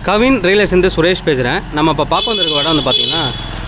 Kavin real estate Suresh பேசுகிறேன் நம்ம இப்போ பார்க்க வந்திருக்க இடம் வந்து பார்த்தீங்கன்னா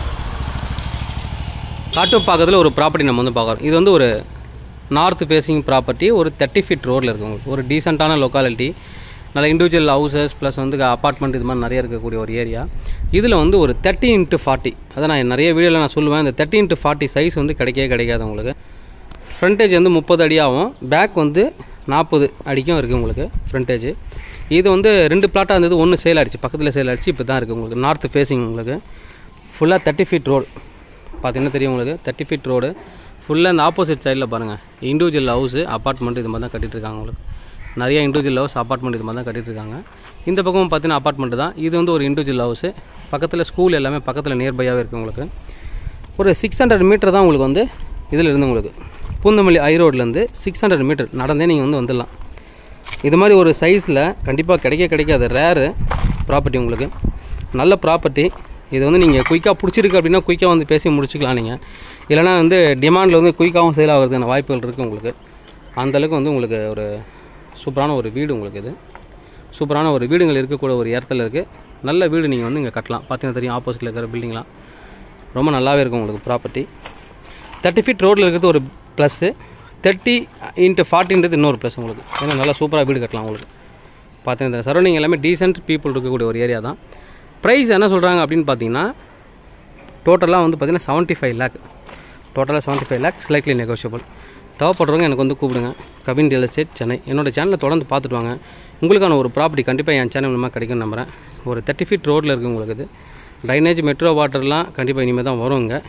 காட்டுப்பாக்கத்தில் ஒரு ப்ராப்பர்ட்டி நம்ம வந்து பார்க்குறோம் இது வந்து ஒரு நார்த் ஃபேஸிங் ப்ராப்பர்ட்டி ஒரு தேர்ட்டி ஃபீட் ரோடில் இருக்கு உங்களுக்கு ஒரு டீசெண்டான லொக்காலிட்டி நல்ல இண்டிவிஜுவல் ஹவுசஸ் ப்ளஸ் வந்து அப்பார்ட்மெண்ட் இது மாதிரி நிறைய இருக்கக்கூடிய ஒரு ஏரியா இதில் வந்து ஒரு தேர்ட்டி இன்ட்டு ஃபார்ட்டி அதை நான் நிறைய வீடியோவில் நான் சொல்லுவேன் இந்த தேர்ட்டி இன்ட்டு ஃபார்ட்டி சைஸ் வந்து கிடைக்கவே கிடைக்காது உங்களுக்கு ஃப்ரண்டேஜ் வந்து முப்பது அடியாகும் பேக் வந்து நாற்பது அடிக்கும் இருக்குது உங்களுக்கு ஃப்ரண்டேஜ் இது வந்து ரெண்டு பிளாட்டாக இருந்தது ஒன்று சேல் ஆயிடுச்சு பக்கத்தில் சேல் ஆயிடுச்சு இப்போ தான் இருக்குது உங்களுக்கு நார்த் ஃபேஸிங் உங்களுக்கு ஃபுல்லாக தேர்ட்டி ஃபீட் ரோடு பார்த்தீங்கன்னா தெரியும் உங்களுக்கு தேர்ட்டி ஃபீட் ரோடு ஃபுல்லாக இந்த ஆப்போசிட் சைடில் பாருங்கள் இண்டிவிஜுவல் ஹவுஸு அப்பார்ட்மெண்ட் இது மாதிரி தான் கட்டிட்டு இருக்காங்க உங்களுக்கு நிறைய இண்டிவிஜுவல் ஹவுஸ் அப்பார்ட்மெண்ட் இது மாதிரி தான் கட்டிட்டு இருக்காங்க இந்த பக்கமும் பார்த்தீங்கன்னா அப்பார்ட்மெண்ட் தான் இது வந்து ஒரு இண்டிவிஜுவல் ஹவுஸு பக்கத்தில் ஸ்கூல் எல்லாமே பக்கத்தில் நியர்பையாகவே இருக்குது உங்களுக்கு ஒரு சிக்ஸ் ஹண்ட்ரட் மீட்டர் தான் உங்களுக்கு வந்து இதில் இருந்து உங்களுக்கு பூந்தமல்லி ஐ ரோட்லேருந்து சிக்ஸ் ஹண்ட்ரட் மீட்டர் நடந்தே நீங்கள் வந்து வந்துடலாம் இது மாதிரி ஒரு சைஸில் கண்டிப்பாக கிடைக்க கிடைக்காத ரேரு ப்ராப்பர்ட்டி உங்களுக்கு நல்ல ப்ராப்பர்ட்டி இது வந்து நீங்கள் குயிக்காக பிடிச்சிருக்கு அப்படின்னா குயிக்காக வந்து பேசி முடிச்சுக்கலாம் நீங்கள் இல்லைனா வந்து டிமாண்டில் வந்து குயிக்காகவும் சேல் ஆகிறதுக்கான வாய்ப்புகள் இருக்குது உங்களுக்கு அந்தளவுக்கு வந்து உங்களுக்கு ஒரு சூப்பரான ஒரு வீடு உங்களுக்கு இது சூப்பரான ஒரு வீடுகள் இருக்கக்கூடிய ஒரு இடத்துல இருக்குது நல்ல வீடு நீங்கள் வந்து இங்கே கட்டலாம் பார்த்தீங்கன்னா தெரியும் ஆப்போசிட்டில் இருக்கிற பில்டிங்லாம் ரொம்ப நல்லாவே இருக்கும் உங்களுக்கு ப்ராப்பர்ட்டி தேர்ட்டி ஃபீட் ரோட்டில் இருக்கிறது ஒரு ப்ளஸ்ஸு தேர்ட்டி இன்ட்டு ஃபார்ட்டின்றது இன்னொரு ப்ளஸ் உங்களுக்கு ஏன்னா நல்லா சூப்பராக வீடு கட்டலாம் உங்களுக்கு பார்த்தீங்கன்னா சரௌண்டிங் எல்லாமே டீசென்ட் பீப்புள் இருக்கக்கூடிய ஒரு ஏரியா தான் ப்ரைஸ் என்ன சொல்கிறாங்க அப்படின்னு பார்த்தீங்கன்னா டோட்டலாக வந்து பார்த்தீங்கன்னா செவன்ட்டி ஃபைவ் லேக் டோட்டலாக seventy five lakh slightly negotiable தேவைப்படுறவங்க எனக்கு வந்து கூப்பிடுங்க கவின் ரியல் எஸ்டேட் சென்னை என்னோட சேனலை தொடர்ந்து பார்த்துட்டு வாங்க உங்களுக்கான ஒரு ப்ராப்பர்ட்டி கண்டிப்பாக என் சேனல் மூலமாக கிடைக்கும்னு நம்புகிறேன் ஒரு தேர்ட்டி ஃபீட் ரோட்டில் இருக்குது உங்களுக்கு இது ட்ரைனேஜ் மெட்ரோ வாட்டர்லாம் கண்டிப்பாக இனிமேல் தான் வரும் இங்கே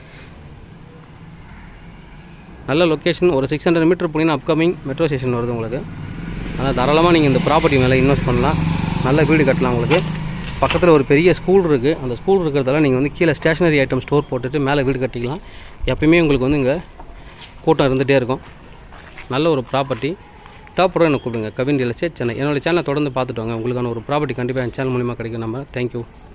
நல்ல லொக்கேஷன் ஒரு சிக்ஸ் ஹண்ட்ரட் மீட்டர் போனீங்கன்னா அப்கமிங் மெட்ரோ ஸ்டேஷன் வருது உங்களுக்கு அதனால் தாராளமாக நீங்கள் இந்த ப்ராப்பர்ட்டி மேலே இன்வெஸ்ட் பண்ணலாம் நல்ல வீடு கட்டலாம் உங்களுக்கு பக்கத்தில் ஒரு பெரிய ஸ்கூல் இருக்குது அந்த ஸ்கூல் இருக்கிறதால நீங்கள் வந்து கீழே ஸ்டேஷனரி ஐட்டம் ஸ்டோர் போட்டுட்டு மேலே வீடு கட்டிக்கலாம் எப்பயுமே உங்களுக்கு வந்து இங்கே கூட்டம் இருந்துகிட்டே இருக்கும் நல்ல ஒரு ப்ராப்பர்ட்டி தேவைப்படும் எனக்கு கூப்பிடுங்க கவின் ரியல் எஸ்டேட் சென்னை என்னோட சேனலை தொடர்ந்து பார்த்துட்டு வாங்க உங்களுக்கான ஒரு ப்ராப்பர்ட்டி கண்டிப்பாக என் சேனல் மூலிமா கிடைக்கும் நம்ம தேங்க்யூ